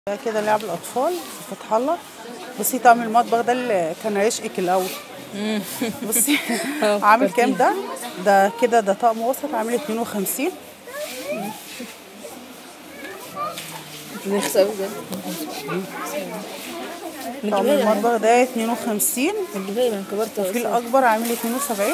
ده كده لعب الاطفال في فتح الله بصي طقم المطبخ ده اللي كان عشقك الاول بصي اه، عامل كام فكرتيني. ده ده كده ده طقم وسط عامل 52 رخيص قوي بجد طقم نجيبها لي المطبخ ده 52 نجيبها لي من كبرت في اصلا الاكبر عامل 72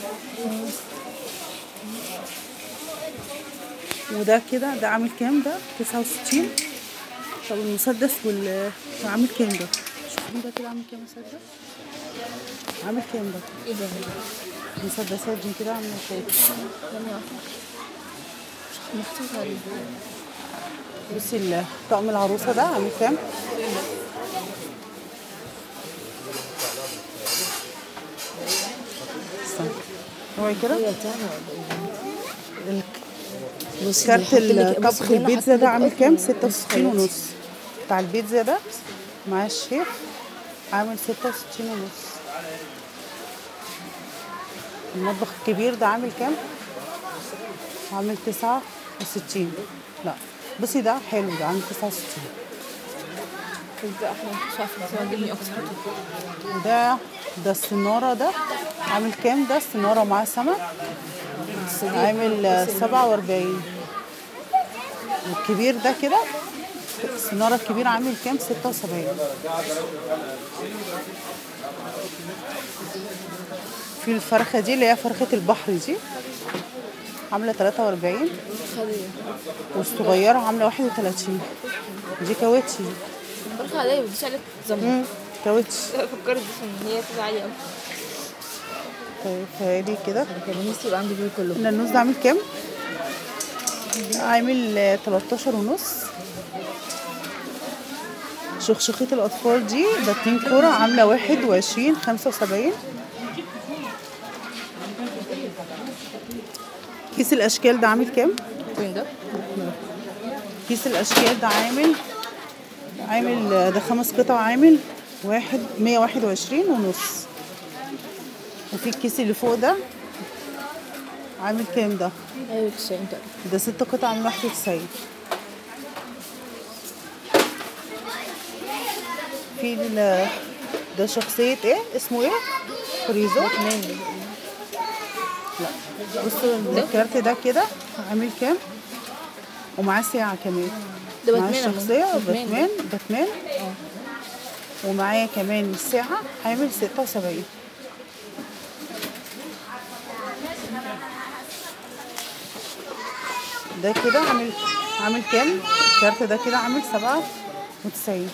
وده كده ده عامل كام ده 69 طب المسدس وال عامل كام ده شوفين ده كده عامل كام مسدس عامل كام ده ايه ده المسدسات دي كده عامله كام ثانية واحدة محطوط عليه بصي ال- طقم العروسه ده عامل كام استنى هو كده هي بتاعنا ولا ايه؟ بصي كارت بيحط لك- الطبخ بصي هنا البيتزا حاطط ده لك عامل قطن كام؟ ونص 66 خيط. ونص بتاع البيتزا ده مع الشيف عامل 66 ونص المطبخ الكبير ده عامل كام؟ عامل 69 لا بصي ده حلو ده عامل 69 بس ده احلى مش عارفة بس هو عاجبني اكتر وده ده السنارة ده عامل كام ده السنارة مع سمك عامل 47 والكبير ده كده السنارة الكبير عامل كام 76 في الفرخة دي اللي هي فرخة البحر دي عاملة 43 خلي والصغيرة عاملة 31 دي كاوتشي دي فرخة عادية بتدوس عليك زمن مم، كاوتشي فكرت بس ان هي تبقى عالية قوي طيب فادي كده كان نفسي يبقى عندي دول كلهم النانوس ده عامل كام؟ عامل آه، 13 ونص شخشخة الأطفال دي ده اتنين كورة عاملة واحد وعشرين خمسة وسبعين كيس الأشكال ده عامل كام؟ فين ده؟ كيس الأشكال ده عامل عامل آه، ده خمس قطع عامل واحد مية واحد وعشرين ونص وفي الكيس اللي فوق ده عامل كام ده؟ ايوه 90 تقريبا ده ست قطع من واحد وتسعين في ال- ده شخصية ايه؟ اسمه ايه؟ فريزو؟ باتمان لا بصوا الكارت ده كده عامل كام؟ ومعاه ساعة كمان ده معاه باتمان أهو. الشخصية باتمان. باتمان باتمان اه ومعاه كمان الساعة عامل ستة وسبعين ده كده عامل عامل كام؟ الكارت ده كده عامل سبعة وتسعين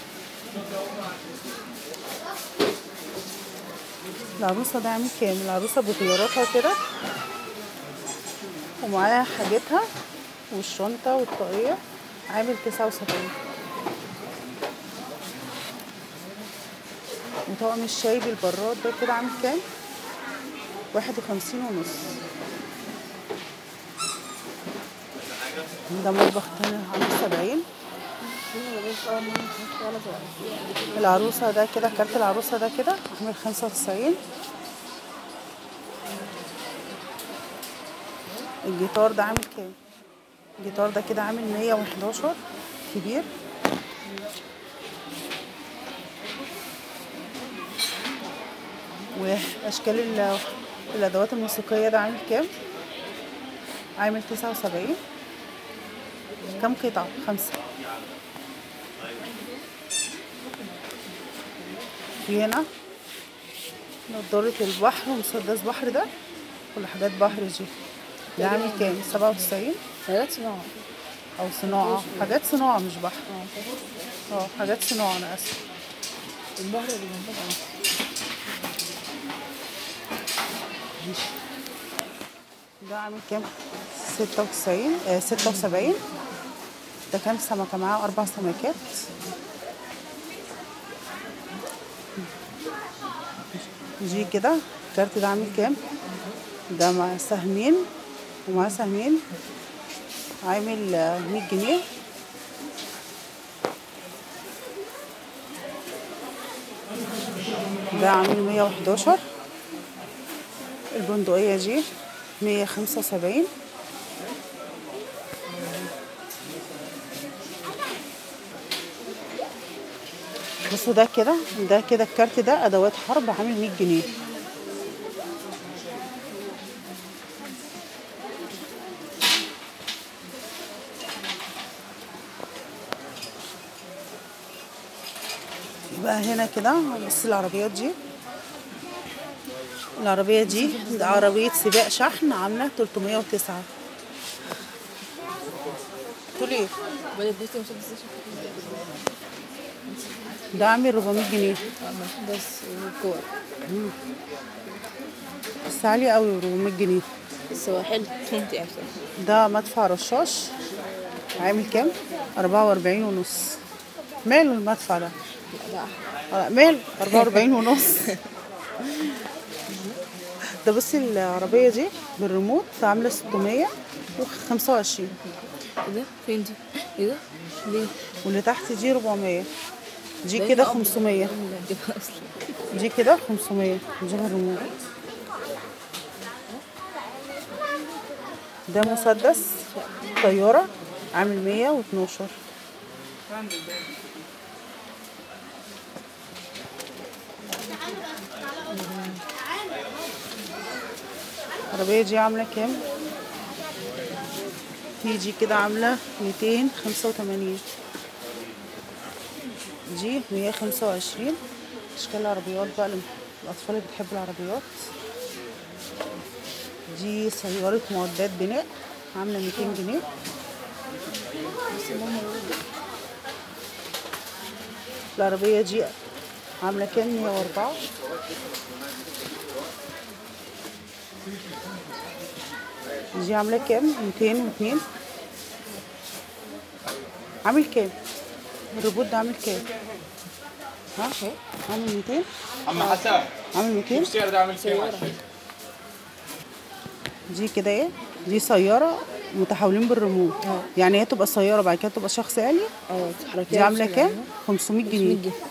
العروسة ده عامل كام؟ العروسة بغياراتها كده ومعاها حاجتها والشنطة والطاقية عامل تسعة وسبعين وطقم الشاي بالبراد ده كده عامل كام؟ واحد وخمسين ونص ده مطبخ تاني عامل سبعين العروسة ده كده كارت العروسة ده كده عامل خمسة وتسعين الجيتار ده عامل كام؟ الجيتار ده كده عامل مية وحداشر كبير واشكال ال- الادوات الموسيقيه ده عامل كام عامل تسعة وسبعين كم قطعة خمسة في هنا نضارة البحر ومسدس بحر ده كل حاجات بحر دي ده عامل كام سبعة وتسعين حاجات صناعة أو صناعة حاجات صناعة مش بحر اه حاجات صناعة أنا آسفة البحر اللي جنبها ده عامل كام؟ ستة وتسعين آه ستة وسبعين ده كام سمكة معاه أربع سمكات جي كده الكارت ده عامل كام؟ ده مع سهمين ومعاه سهمين عامل آه، مية جنيه ده عامل مية وحداشر البندقية دي مية خمسة وسبعين بصوا ده كده ده كده الكارت ده ادوات حرب عامل 100 جنيه يبقى هنا كده بص العربيات دي العربية دي ده عربية سباق شحن عاملة 309 تقول ايه؟ بدأت بصي مسدس ده عامل 400 جنيه مسدس وكور بس عالية قوي 400 جنيه بس هو حلو فهمت يعني بصراحة. ده مدفع رشاش عامل كام؟ 44 ونص ماله المدفع ده؟ لا ده أحلى آه، مال 44 ونص ده بصي العربية دي بالريموت عاملة 625 ايه ده فين دي ايه ده ليه واللي تحت دي 400 دي ده كده يبقى 500 أفضل من اللي هجيبها اصلا دي كده 500 دي بالريموت ده مسدس طيارة عامل 112 العربية دي عاملة كام؟ في دي كده عاملة 285 دي 125 اشكال العربيات بقى لل- الاطفال اللي بتحب العربيات دي سيارة معدات بناء عاملة 200 جنيه العربية دي عاملة كام 104 دي عاملة كام 202 عامل كام الروبوت ده عامل كام ها عامل 200 عم حسن عامل 200 السعر ده عامل كام دي كده ايه دي سيارة متحولين بالريموت يعني هي تبقى سيارة بعد كده تبقى شخص آلي اه تحركيها دي عاملة بسرعة. كام 500 100 جنيه جنيه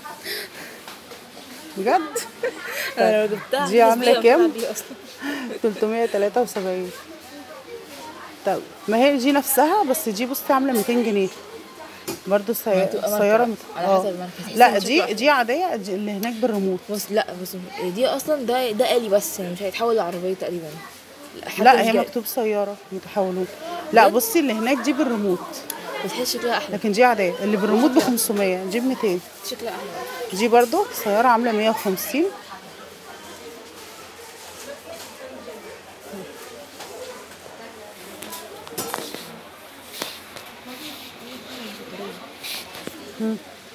بجد انا لو جبتها دي هحجز عاملة بيها كام؟ البتاعة دي اصلا 373 طب ما هي دي نفسها بس دي بصي عاملة 200 جنيه برضو سي... هتبقى سيارة مركب. مت... على آه. حسب المركز. لا تحس إن دي شكلها دي عادية دي اللي هناك بالريموت بص لا بص دي اصلا ده ده آلي بس يعني مش هيتحول لعربية تقريبا حتى لا مش هي جاي. مكتوب سيارة متحولون لا بجد؟ بصي اللي هناك دي بالريموت بتحس شكلها احلى لكن دي عادية اللي بالريموت ب 500 دي ب 200 شكلها احلى دي برضو سيارة عاملة 150 مم.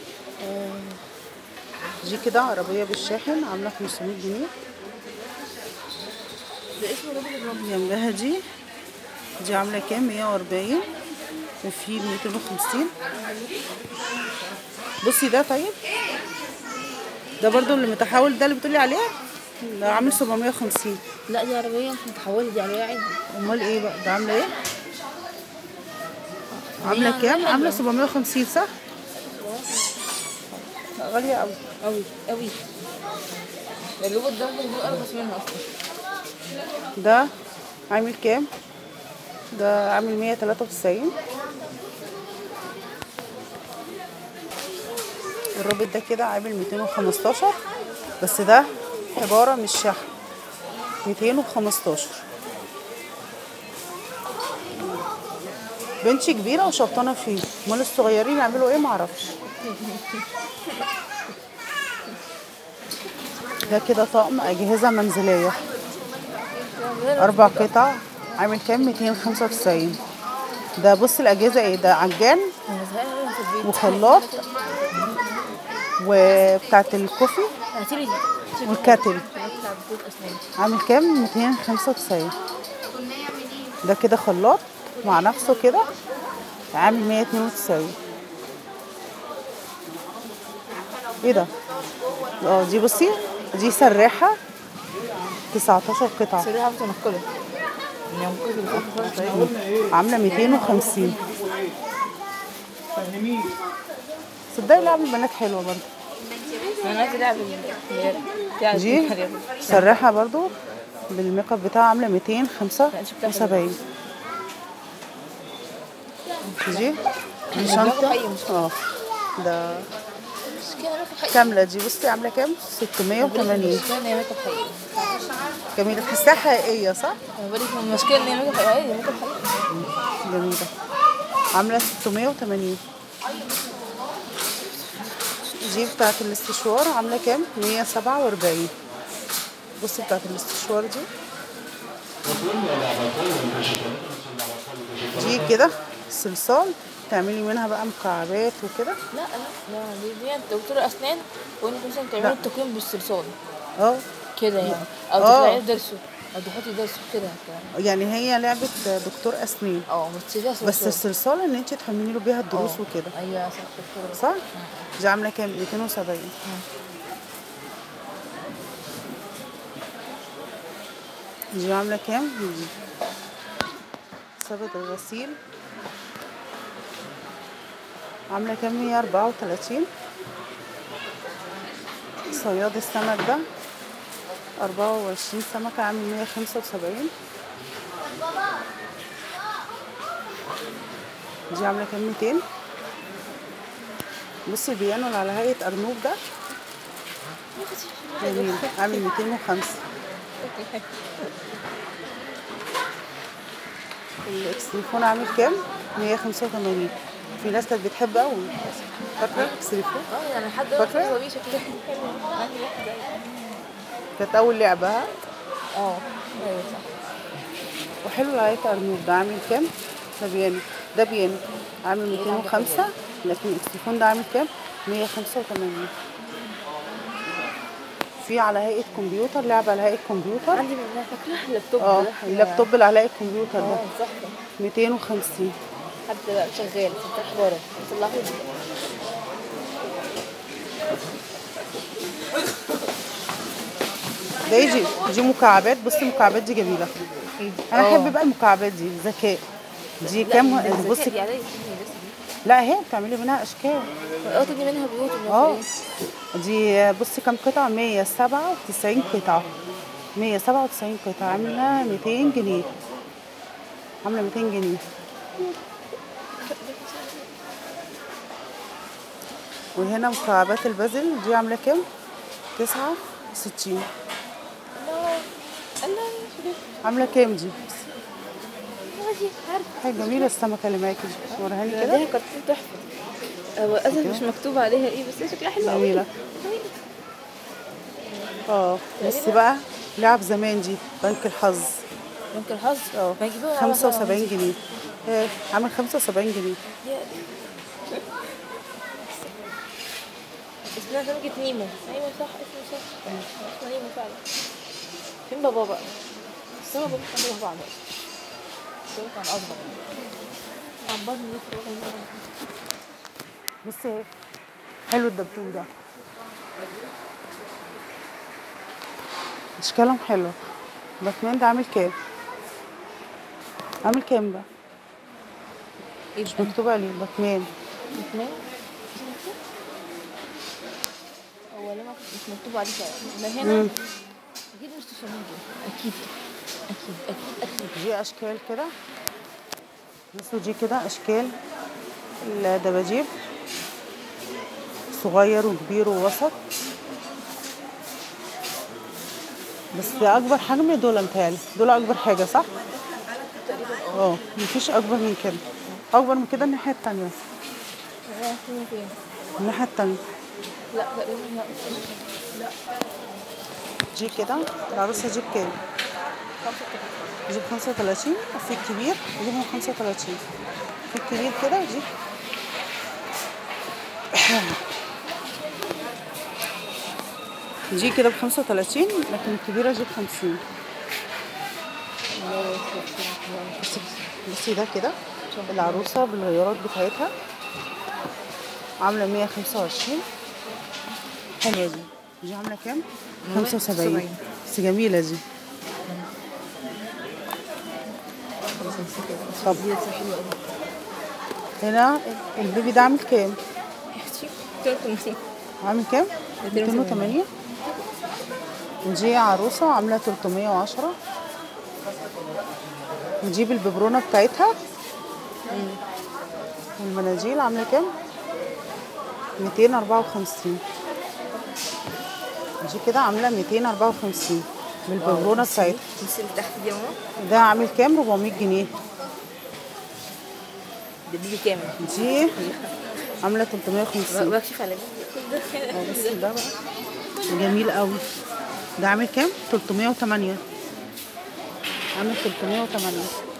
دي كده عربية بالشاحن عاملة 500 جنيه ده اسمه راجل الرب جنبها دي دي عاملة كام 140 وفي 250 بصي ده طيب ده برضو اللي متحول ده اللي بتقولي عليه ده عامل 750 لا دي عربية مش متحولة دي عربية عادي امال ايه بقى ده عامله ايه عامله عربية كام حلوة. عامله 750 صح لا، غاليه قوي قوي قوي الروبوت ده ممكن يكون ارخص منها اصلا ده عامل كام ده عامل 193 الروبوت ده كده عامل 215 بس ده عبارة مش شحن 215 بنتي كبيرة وشبطانة فيه امال الصغيرين يعملوا ايه معرفش ده كده طقم أجهزة منزلية أربع قطع عامل كام 295 ده بص الأجهزة ايه ده عجان انا زهقانة أوي في البيت وخلاط وبتاعت الكوفي هاتيلي دي والكاتل بطلع بيت اسنان عامل كام 295 ده كده خلاط مع نفسه كده عامل 192 ايه ده اه دي بصي دي سراحة 19 قطعة سريعة متنقلة يعني ممكن يبقى عاملة 250 صدقني لعب البنات حلوة برضه انا عايزة لعبة بتاعت دي سراحة برضو بالميك اب بتاعها عاملة 275 دي دي شنطة حقيقي مش اه ده مش كده ميك اب حقيقي كامله دي بصي عامله كام 680 مش كده ان هي ميك اب حقيقي جميله تحسها حقيقيه صح انا بقول لك المشكله ان هي ميك اب حقيقي دي ميك اب حقيقي جميله عامله 680 دي بتاعت الاستشوار عامله كام 147 بصي بتاعت الاستشوار دي دي كده صلصال تعملي منها بقى مكعبات وكده لا لا لا دي دي انت دكتور اسنان وانت مثلا تعملي التقويم بالصلصال اه كده يعني او آه. تطلعي درسه او تحطي درسه كده يعني هي لعبه دكتور اسنان اه بس فيها صلصال بس الصلصال ان انت تحملي له بيها الدروس آه. وكده ايوه صح دكتور صح دي عامله كام 270 دي عامله كام دي ثبت الغسيل عامله كام 134 صياد السمك ده 24 سمكة عامل 175 دي عاملة كام 200 بصي البيانو اللي على هيئة أرنوب ده جميل عامل 205 الاكسليفون عامل كام؟ 185 في ناس كانت بتحب قوي فاكرة الاكسليفون؟ اه يعني لحد دلوقتي فاكرة؟ صبي شكله حلو عندي واحد زي كانت أول لعبة ها؟ اه ايوه صح وحلو اللي على هيئة أرنوب ده عامل كام؟ ده بيانو ده بيانو عامل 205 لكن الاكسليفون ده عامل كام؟ 185 في على هيئة كمبيوتر لعبة على هيئة كمبيوتر عندي منها فاكره اللابتوب اه ده اللابتوب اللي على هيئة الكمبيوتر ده اه صح 250 حد بقى شغال فتح بره طلعه لي ده يجي دي مكعبات بصي المكعبات دي جميلة انا اه. احب بقى المكعبات دي ذكاء دي كام بصي دي عليا لا اهي بتعملي منها اشكال اه تجي منها بيوت اه دي بصي كام قطعة 197 قطعة 197 قطعة عاملة 200 جنيه عاملة 200 جنيه وهنا مكعبات البازل دي عاملة كام؟ 69 الله الله شوفي عاملة كام دي؟ دي عارفه حاجة جميلة السمكة اللي معاكي دي وريهاني كده ليها كرتون تحفه هو اسف مش مكتوب عليها ايه بس هي شكلها حلو قوي جميلة اه بس بقى لعب زمان دي بنك الحظ ممكن حظ اه ما يجيبوها 75 جنيه آه، عامل 75 جنيه اسمها سمكة نيمو ايوه صح اسمه صح اسمها نيمو فعلا فين بابا بقى؟ بس هو بابا كان بابا بعض بس هو كان اصغر عبرني ليه بصي اهي حلو الدبدوب ده اشكالهم حلوه باتمان ده عامل كام عامل كام ده ايه مش مكتوب عليه باتمان اثنين هو لما مش مكتوب عليه كده من هنا اكيد مش تشميجي اكيد اكيد اكيد اكيد دي اشكال كده بصوا دي كده اشكال الدباديب صغير وكبير ووسط بس ده اكبر حجم دول متهيألي دول اكبر حاجه صح اه مفيش اكبر من كده اكبر من كده الناحيه التانية هو فين فين الناحيه التانية لا تقريبا لا دي كده العروسه دي بكام دي ب 35 وفي الكبير دي ب 35 في الكبير كده دي دي كده ب 35 لكن الكبيرة دي ب 50 بصي بصي ده كده العروسة بالغيارات بتاعتها عاملة 125 حلوة دي دي عاملة كام؟ 75 بس جميلة دي طب هنا البيبي ده عامل كام؟ عامل كام؟ 280 ودي عروسة عاملة 310 نجيب الببرونة بتاعتها والمناديل عاملة كام؟ 254 دي كده عامله 254 بالببرونه بتاعتها بصي اللي تحت دي يا ماما ده عامل كام 400 جنيه ده دي كام؟ دي عامله 350 بكشف على اه بس ده بقى جميل قوي ده عامل كام 308 عامل 308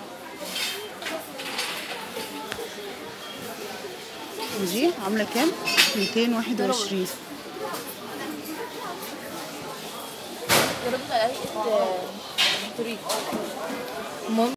ودي عامله كام 221 جربت على طريق